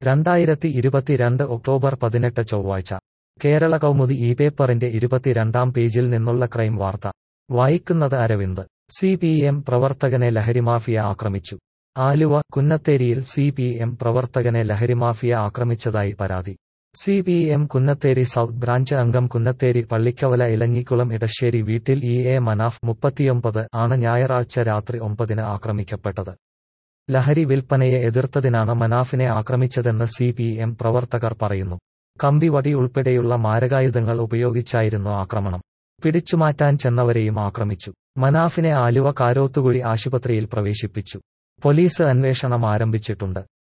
രണ്ടായിരത്തി ഇരുപത്തിരണ്ട് ഒക്ടോബർ പതിനെട്ട് ചൊവ്വാഴ്ച കേരള കൗമുദി ഈ പേപ്പറിന്റെ ഇരുപത്തിരണ്ടാം പേജിൽ നിന്നുള്ള ക്രൈം വാർത്ത വായിക്കുന്നത് അരവിന്ദ് സി പി എം പ്രവർത്തകനെ ലഹരിമാഫിയ ആക്രമിച്ചു ആലുവ കുന്നത്തേരിയിൽ സി പി എം പ്രവർത്തകനെ ലഹരിമാഫിയ ആക്രമിച്ചതായി പരാതി C P M Kunnathery south branch അംഗം കുന്നത്തേരി പള്ളിക്കവല ഇലഞ്ഞിക്കുളം ഇടശ്ശേരി വീട്ടിൽ ഇ എ മനാഫ് മുപ്പത്തിയൊമ്പത് ആണ് ഞായറാഴ്ച രാത്രി ഒമ്പതിന് ആക്രമിക്കപ്പെട്ടത് ലഹരി വിൽപ്പനയെ എതിർത്തതിനാണ് മനാഫിനെ ആക്രമിച്ചതെന്ന് സി പി എം പ്രവർത്തകർ പറയുന്നു കമ്പിവടി ഉൾപ്പെടെയുള്ള മാരകായുധങ്ങൾ ഉപയോഗിച്ചായിരുന്നു ആക്രമണം പിടിച്ചുമാറ്റാൻ ചെന്നവരെയും ആക്രമിച്ചു മനാഫിനെ ആലുവ കാരോത്തുകുഴി ആശുപത്രിയിൽ പ്രവേശിപ്പിച്ചു പോലീസ് അന്വേഷണം ആരംഭിച്ചിട്ടുണ്ട്